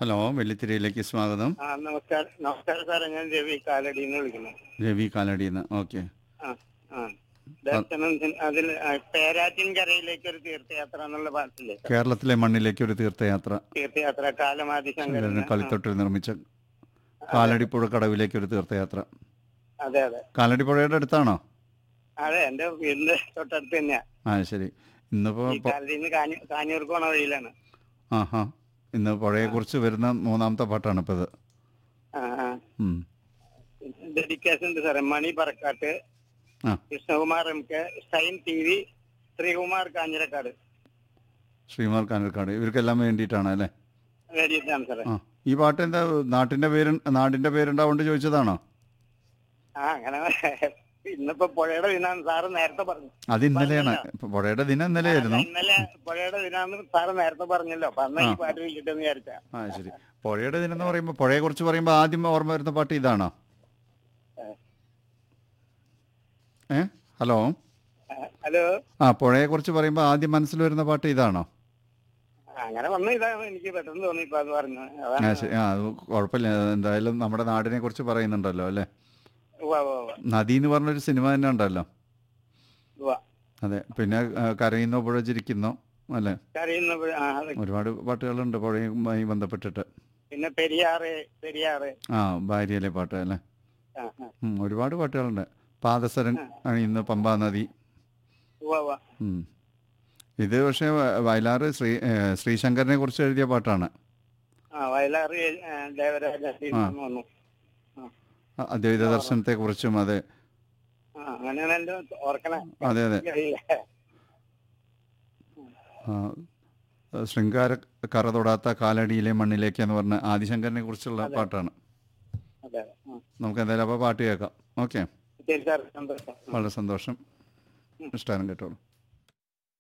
Hello വെള്ളിത്തിരയിലേക്ക് സ്വാഗതം ആ നമസ്കാരം നമസ്കാരം സാറേ ഞാൻ രവി കാലടിയിൽ നിന്ന് വിളിക്കുന്നു രവി കാലടിന്ന് ഓക്കെ ആ ആ ദർശനം സിൻ- അതിൽ ആ, പേരാറ്റിൻകരയിലേക്ക് ഒരു തീർത്ഥയാത്ര എന്നുള്ള പാട്ടില്ലേ കേരളത്തിലെ മണ്ണിലേക്ക് ഒരു തീർത്ഥയാത്ര തീർത്ഥയാത്ര കാലമാദിശങ്കരൻ കളിത്തൊട്ടിൽ നിർമ്മിച്ച കാലടിപ്പുഴ കടവിലേക്ക് ഒരു തീർത്ഥയാത്ര അതെ അതെ കാലടിപ്പുഴയുടെ അടുത്താണോ അതെ എന്റെ വീടിന്റെ തൊട്ടടുത്ത് തന്നെയാ ആ ശരി ഇന്നിപ്പോ ഈ കാലടിയിൽ നിന്ന് കാഞ്ഞ കാഞ്ഞൂർക്ക് പോണ വഴിയിലാണ് ആ ഹാ ഇന്ന് പുഴയെ കുറിച്ച് വരുന്ന മൂന്നാമത്തെ പാട്ടാണ് ഇപ്പൊ ഇത് ആ ആ ഉം. ഡെഡിക്കേഷൻ ഉണ്ട് സാറേ Mani Parakkad A Krishnakumar M K Shine T V Sreekumar Kanjirakkad ശ്രീമാർ കാനൽക്കാട് ഇവർക്കെല്ലാം വേണ്ടിയിട്ടാണ് അല്ലേ വേണ്ടിയിട്ടാണ് സാറേ ആ ഈ പാട്ട് എന്താ നാട്ടിന്റെ പേര് നാടിന്റെ പേരുണ്ടാവുകൊണ്ട് ചോദിച്ചതാണോ ആ അങ്ങനെ ഇന്നിപ്പോ പുഴയുടെ ദിനാണ് സാറ് നേരത്തെ പറഞ്ഞു അത് ഇന്നലെയാണ് ഇപ്പൊ പുഴയുടെ ദിനം ഇന്നലെയായിരുന്നു ഇന്നലെ പുഴയുടെ ദിനാന്ന് സാറ് നേരത്തെ പറഞ്ഞല്ലോ അപ്പൊ അന്ന് ഈ പാട്ട് വിളിച്ചിട്ടെന്ന് വിചാരിച്ച ആ ശരി പുഴയുടെ ദിനം എന്ന് പറയുമ്പോൾ പുഴയെ കുറിച്ച് പറയുമ്പോൾ ആദ്യം ഓർമ്മ വരുന്ന പാട്ട് ഇതാണോ ഏ ഹലോ ഹലോ ആ പുഴയെ കുറിച്ച് പറയുമ്പോൾ ആദ്യം മനസ്സിൽ വരുന്ന പാട്ട് ഇതാണോ അങ്ങനെ വന്ന ഇതാണ് എനിക്ക് പെട്ടെന്ന് തോന്നി ഇപ്പൊ അത് പറഞ്ഞു ആ അതാണ് ശരി ആ അത് കുഴപ്പമില്ല എന്തായാലും നമ്മുടെ നാടിനെ കുറിച്ച് പറയുന്നുണ്ടല്ലോ അല്ലേ ഉവ്വ ഉവ്വ ഉവ്വ. നദി എന്ന് പറഞ്ഞൊരു സിനിമ തന്നെ ഉണ്ടല്ലോ ഉവ്വ. അതെ പിന്നെ ആ, കരയുന്നോ പുഴ ചിരിക്കുന്നോ അല്ലേ കരയുന്ന പുഴ ആ അത് ഒരുപാട് പാട്ടുകളുണ്ട് പുഴയുമായി ബന്ധപ്പെട്ടിട്ട് പിന്നെ പെരിയാറ് പെരിയാറ് ആ ഭാര്യയിലെ പാട്ട് അല്ലേ ആ ആ ഉം, ഒരുപാട് പാട്ടുകളുണ്ട് പാദസരം അണിയുന്ന പമ്പാ നദി ഉവ്വ ഉവ്വ. ഉം. ഇത് പക്ഷേ വ- വയലാറ് ശ്രീ ഏ, ശ്രീശങ്കരനെ കുറിച്ച് എഴുതിയ പാട്ടാണ് ആ വയലാറ് ആ, ദേവരാജ ശ്രീമാൻ വന്നു ആ അ- അദ്വൈത ദർശനത്തെ കുറിച്ചും അതെ ആ അങ്ങനെയാണ് എന്റെ ഓർക്കണേ അതെ അതെ ആ, ശൃംഗാര കറ തൊടാത്ത കാലടിയിലെ മണ്ണിലേക്ക് എന്ന് പറഞ്ഞ ആദിശങ്കരനെ കുറിച്ചുള്ള പാട്ടാണ് അതെ അതെ ആ. നമുക്ക് എന്തായാലും അപ്പോൾ പാട്ട് കേൾക്കാം ഓക്കെ ശരി സാർ സന്തോഷം വളരെ സന്തോഷം ഇഷ്ടം കേട്ടോളൂ